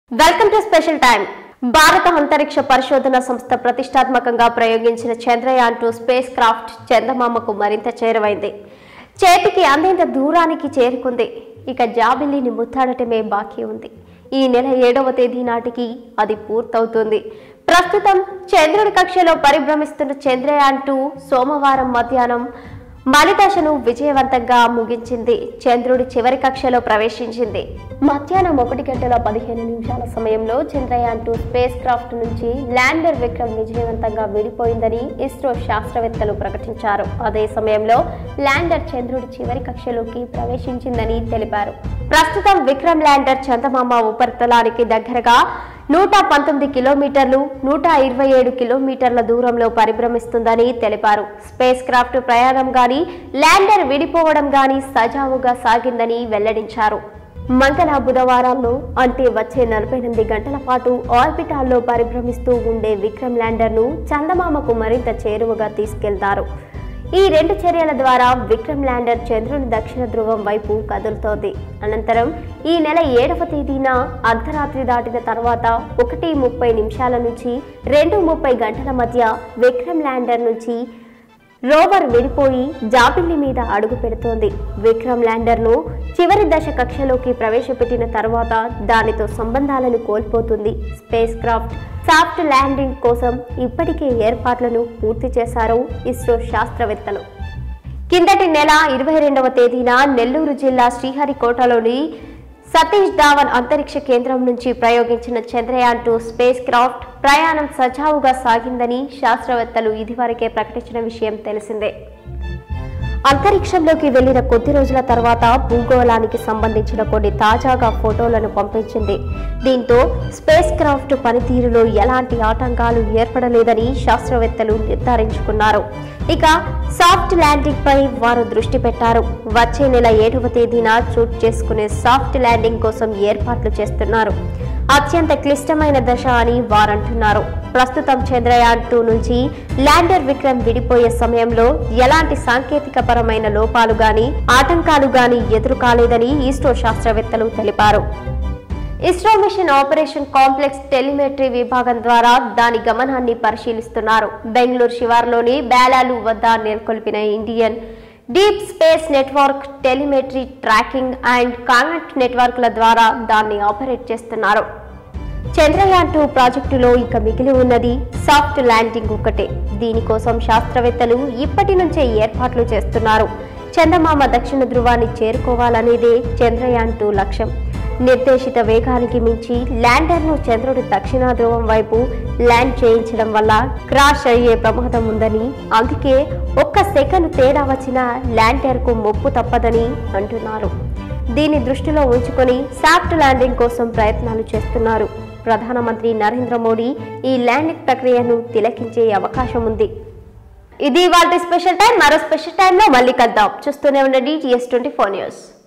welcome to special time భారత అంతరిక్ష పరిశోధన సంస్థ ప్రతిష్టాత్మకంగా ప్రయోగించిన చంద్రయాన్ టూ స్పేస్ క్రాఫ్ట్ చందమామకు మరింత చేరువైంది చేతికి అందేంత దూరానికి చేరుకుంది ఇక జాబిల్లిని ముత్తాడటమే బాకీ ఉంది ఈ నెల ఏడవ తేదీ నాటికి అది పూర్తవుతుంది ప్రస్తుతం చంద్రుడి కక్షలో పరిభ్రమిస్తున్న చంద్రయాన్ టూ సోమవారం మధ్యాహ్నం మలిదశను విజయవంతంగా ముగించింది చంద్రుడి చివరి కక్షలో ప్రవేశించింది మధ్యాహ్నం ఒకటి గంటల పదిహేను నిమిషాల సమయంలో చంద్రయాన్ టూ స్పేస్ క్రాఫ్ట్ నుంచి ల్యాండర్ విక్రమ్ విజయవంతంగా విడిపోయిందని ఇస్రో శాస్త్రవేత్తలు ప్రకటించారు అదే సమయంలో ల్యాండర్ చంద్రుడి చివరి కక్షలోకి ప్రవేశించిందని తెలిపారు ప్రస్తుతం విక్రమ్ ల్యాండర్ చందమామ ఉపరితలానికి దగ్గరగా నూట పంతొమ్మిది కిలోమీటర్లు నూట ఇరవై ఏడు కిలోమీటర్ల దూరంలో పరిభ్రమిస్తుందని తెలిపారు స్పేస్ క్రాఫ్ట్ ప్రయాణం గాని ల్యాండర్ విడిపోవడం గాని సజావుగా సాగిందని వెల్లడించారు మంగళ బుధవారాల్లో అంటే వచ్చే నలభై ఎనిమిది గంటల పాటు ఆర్బిటాల్లో పరిభ్రమిస్తూ ఉండే విక్రమ్ ల్యాండర్ను చందమామకు మరింత చేరువగా తీసుకెళ్తారు ఈ రెండు చర్యల ద్వారా విక్రమ్ ల్యాండర్ చంద్రుని దక్షిణ ధ్రువం వైపు కదులుతోంది అనంతరం ఈ నెల ఏడవ తేదీన అర్ధరాత్రి దాటిన తర్వాత ఒకటి ముప్పై నిమిషాల నుంచి రెండు ముప్పై గంటల మధ్య విక్రమ్ ల్యాండర్ నుంచి రోవర్ విడిపోయి జాబిల్లి మీద అడుగు పెడుతోంది విక్రమ్ ల్యాండర్ను చివరి దశ కక్షలోకి ప్రవేశపెట్టిన తర్వాత దానితో సంబంధాలను కోల్పోతుంది స్పేస్ క్రాఫ్ట్ సాఫ్ట్ ల్యాండింగ్ కోసం ఇప్పటికే ఏర్పాట్లను పూర్తి చేశారు ఇస్రో శాస్త్రవేత్తలు కిందటి నెల ఇరవై రెండవ తేదీన నెల్లూరు జిల్లా శ్రీహరికోటలోని సతీష్ ధావన్ అంతరిక్ష కేంద్రం నుంచి ప్రయోగించిన చంద్రయాన్ టూ స్పేస్ క్రాఫ్ట్ ప్రయాణం సజావుగా సాగిందని శాస్త్రవేత్తలు ఇదివరకే ప్రకటించిన విషయం తెలిసిందే అంతరిక్షంలోకి వెళ్లిన కొద్ది రోజుల తర్వాత భూగోళానికి సంబంధించిన కొన్ని తాజాగా ఫోటోలను పంపించింది దీంతో స్పేస్ క్రాఫ్ట్ పనితీరులో ఎలాంటి ఆటంకాలు ఏర్పడలేదని శాస్త్రవేత్తలు నిర్ధారించుకున్నారు ఇక సాఫ్ట్ ల్యాండింగ్ పై వారు దృష్టి పెట్టారు వచ్చే నెల ఏడవ తేదీన చోటు చేసుకునే సాఫ్ట్ ల్యాండింగ్ కోసం ఏర్పాట్లు చేస్తున్నారు అత్యంత క్లిష్టమైన దశ అని వారంటున్నారు ప్రస్తుతం చంద్రయాన్ టూ నుంచి ల్యాండర్ విక్రమ్ విడిపోయే సమయంలో ఎలాంటి సాంకేతిక పరమైన లోపాలు గాని ఆటంకాలు గాని ఎదురు కాలేదని ఇస్రో శాస్త్రవేత్తలు తెలిపారు ISRO mission operation complex telemetry విభాగం ద్వారా దాని గమనాన్ని పరిశీలిస్తున్నారు బెంగళూరు శివార్లోని బేలాలు వద్ద నెలకొల్పిన Indian deep space network telemetry tracking and contact నెట్వర్క్ల ద్వారా దాన్ని ఆపరేట్ చేస్తున్నారు చంద్రయాన్ టూ ప్రాజెక్టులో ఇక మిగిలి ఉన్నది సాఫ్ట్ ల్యాండింగ్ ఒకటే దీనికోసం శాస్త్రవేత్తలు ఇప్పటి నుంచే ఏర్పాట్లు చేస్తున్నారు చందమామ దక్షిణ ధృవాన్ని చేరుకోవాలనేదే చంద్రయాన్ టూ లక్ష్యం నిర్దేశిత వేగానికి మించి ల్యాండర్ను చంద్రుడి దక్షిణ ధ్రువం వైపు ల్యాండ్ చేయించడం వల్ల క్రాష్ అయ్యే ప్రమాదం ఉందని అందుకే ఒక్క సెకండ్ తేడా వచ్చిన ల్యాండర్కు ముప్పు తప్పదని అంటున్నారు దీన్ని దృష్టిలో ఉంచుకొని సాఫ్ట్ ల్యాండింగ్ కోసం ప్రయత్నాలు చేస్తున్నారు ప్రధానమంత్రి నరేంద్ర మోడీ ఈ ల్యాండింగ్ ప్రక్రియను తిలకించే అవకాశం ఉంది ఇది వాళ్ళ స్పెషల్ టైం మరో స్పెషల్ టైంలో మళ్ళీ కలుద్దాం చూస్తూనే ఉండండి టీఎస్ ట్వంటీ ఫోర్ న్యూస్